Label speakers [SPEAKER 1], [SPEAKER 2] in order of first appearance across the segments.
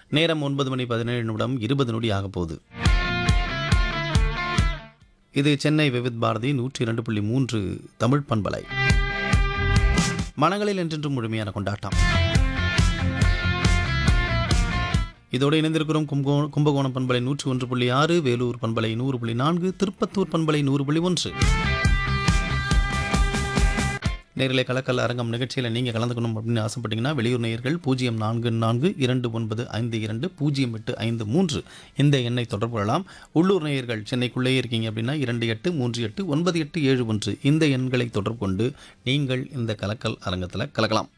[SPEAKER 1] நேரம் ஒன்பது மணி பதினேழு நிமிடம் இருபது நொடி ஆக போகுது இது சென்னை விவித் பாரதி நூற்றி இரண்டு புள்ளி மூன்று தமிழ் பண்பலை மனங்களில் என்றென்றும் முழுமையான கொண்டாட்டம் இதோடு இணைந்திருக்கிறோம் கும்பகோ கும்பகோணம் பண்பலை நூற்றி ஒன்று புள்ளி ஆறு வேலூர் பண்பலை நூறு புள்ளி நான்கு திருப்பத்தூர் பண்பலை நூறு புள்ளி ஒன்று நேரிலே கலக்கல் அரங்கம் நிகழ்ச்சியில் நீங்கள் கலந்துக்கணும் அப்படின்னு ஆசைப்பட்டீங்கன்னா வெளியூர் நேயர்கள் பூஜ்ஜியம் நான்கு நான்கு இரண்டு ஒன்பது ஐந்து இரண்டு பூஜ்ஜியம் எட்டு ஐந்து மூன்று இந்த எண்ணை தொடர்பு கொள்ளலாம் உள்ளூர் நேயர்கள் சென்னைக்குள்ளேயே இருக்கீங்க அப்படின்னா இரண்டு எட்டு மூன்று எட்டு ஒன்பது எட்டு ஏழு ஒன்று இந்த எண்களை தொடர்பு கொண்டு நீங்கள் இந்த கலக்கல் அரங்கத்தில் கலக்கலாம்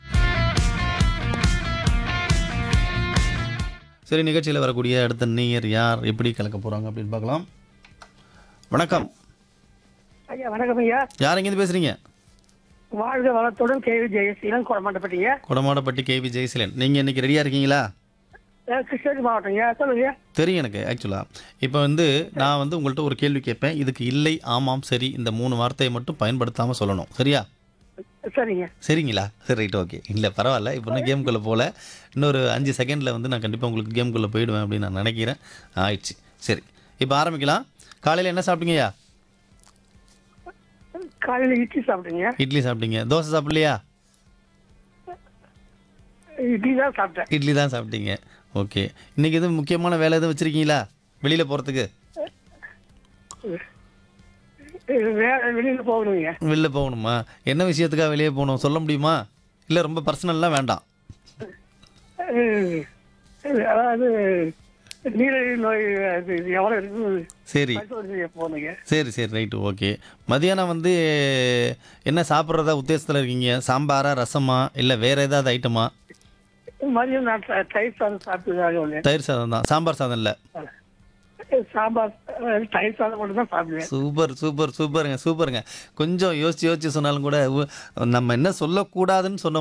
[SPEAKER 1] சரி நிகழ்ச்சியில் வரக்கூடிய அடுத்த நேயர் யார் எப்படி கலக்க போகிறாங்க அப்படின்னு பார்க்கலாம் வணக்கம்
[SPEAKER 2] ஐயா வணக்கம் ஐயா
[SPEAKER 1] யார் எங்கேருந்து பேசுகிறீங்க
[SPEAKER 2] வாழ்க வளத்துடன் கேவி ஜெயசீலன் குடமாட்டப்பட்டீங்க
[SPEAKER 1] குடமாடப்பட்டி கேவி ஜெயசீலன் நீங்கள் இன்னைக்கு ரெடியாக இருக்கீங்களா
[SPEAKER 2] கிருஷ்ணகிரி மாவட்டம் ஐயா சொல்லுங்க ஐயா.
[SPEAKER 1] தெரியும் எனக்கு ஆக்சுவலாக இப்போ வந்து நான் வந்து உங்கள்கிட்ட ஒரு கேள்வி கேட்பேன் இதுக்கு இல்லை ஆமாம் சரி இந்த மூணு வார்த்தையை மட்டும் பயன்படுத்தாமல் சொல்லணும் சரியா
[SPEAKER 2] சரிங்க
[SPEAKER 1] சரிங்களா சரி ரைட் ஓகே இல்லை பரவாயில்ல இப்போ நான் கேம்குள்ளே போகல இன்னொரு அஞ்சு செகண்டில் வந்து நான் கண்டிப்பாக உங்களுக்கு கேம்குள்ளே போயிடுவேன் அப்படின்னு நான் நினைக்கிறேன் ஆயிடுச்சு சரி இப்போ ஆரம்பிக்கலாம் காலையில் என்ன சாப்பிட்டீங்கய்யா
[SPEAKER 2] காலையில இட்லி சாப்பிட்டீங்க
[SPEAKER 1] இட்லி சாப்பிட்டீங்க தோசை சாப்பிட்லையா
[SPEAKER 2] இட்லி தான் சாப்பிட்டேன்
[SPEAKER 1] இட்லி தான் சாப்பிட்டீங்க ஓகே இன்றைக்கி எதுவும் முக்கியமான வேலை எதுவும் வச்சுருக்கீங்களா வெளியில் போகிறதுக்கு
[SPEAKER 2] வேற வெளியில போகணுங்க
[SPEAKER 1] வெளில போகணுமா என்ன விஷயத்துக்காக வெளியே போகணும் சொல்ல முடியுமா இல்லை ரொம்ப பர்சனல்லாம் வேண்டாம்
[SPEAKER 2] அஹ், அதாவது நீரிழிவு நோய் அது இது எவ்வளோ இருக்குது
[SPEAKER 1] சரி
[SPEAKER 2] பரிசோதனை செய்ய போகணுங்க
[SPEAKER 1] சரி சரி ரைட்டு ஓகே மதியானம் வந்து என்ன சாப்பிட்றதா உத்தேசத்தில் இருக்கீங்க சாம்பாரா ரசமா இல்லை வேறு ஏதாவது ஐட்டமா
[SPEAKER 2] மதியம் நான் த- தயிர் சாதம் சாப்பிட்டதாக உள்ளேன்
[SPEAKER 1] தயிர் சாதம் தான் சாம்பார் சாதம் இல்லை
[SPEAKER 2] சாம்பார் அஹ், தயிர் சாதம் மட்டும் தான் சாப்பிடுவேன்
[SPEAKER 1] சூப்பர் சூப்பர் சூப்பருங்க சூப்பருங்க கொஞ்சம் யோசிச்சு யோசிச்சு சொன்னாலும் கூட உ- நம்ம என்ன சொல்லக்கூடாதுன்னு சொன்ன